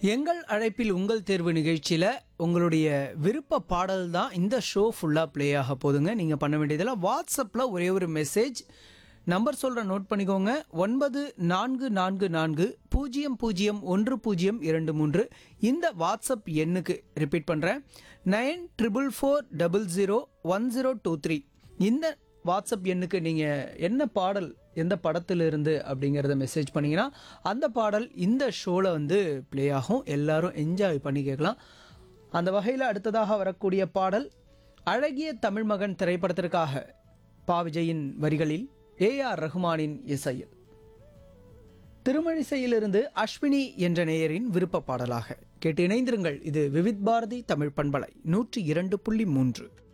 எங்கள் அழைப்பில் உங்கள் தேர்வு நிகழ்ச்சியில் உங்களுடைய விருப்ப பாடல் தான் இந்த ஷோ ஃபுல்லாக ப்ளே ஆக போதுங்க நீங்கள் பண்ண வேண்டியதெல்லாம் வாட்ஸ்அப்பில் ஒரே ஒரு மெசேஜ் நம்பர் சொல்கிற நோட் பண்ணிக்கோங்க ஒன்பது நான்கு நான்கு நான்கு பூஜ்ஜியம் பூஜ்ஜியம் ஒன்று பூஜ்ஜியம் இரண்டு மூன்று இந்த வாட்ஸ்அப் எண்ணுக்கு ரிப்பீட் பண்ணுறேன் nine triple four double zero one zero two three இந்த வாட்ஸ்அப் எண்ணுக்கு நீங்கள் என்ன பாடல் எந்த படத்திலிருந்து அப்படிங்கிறத மெசேஜ் பண்ணிங்கன்னா அந்த பாடல் இந்த ஷோவில் வந்து ப்ளே ஆகும் எல்லாரும் என்ஜாய் பண்ணி கேட்கலாம் அந்த வகையில் அடுத்ததாக வரக்கூடிய பாடல் அழகிய தமிழ் மகன் திரைப்படத்திற்காக பா விஜயின் வரிகளில் ஏஆர் ரஹ்மானின் இசையில் திருமழிசையிலிருந்து அஸ்வினி என்ற நேயரின் விருப்ப பாடலாக கேட்டு இணைந்திருங்கள் இது விவித் பாரதி தமிழ் பண்பலை நூற்றி இரண்டு புள்ளி மூன்று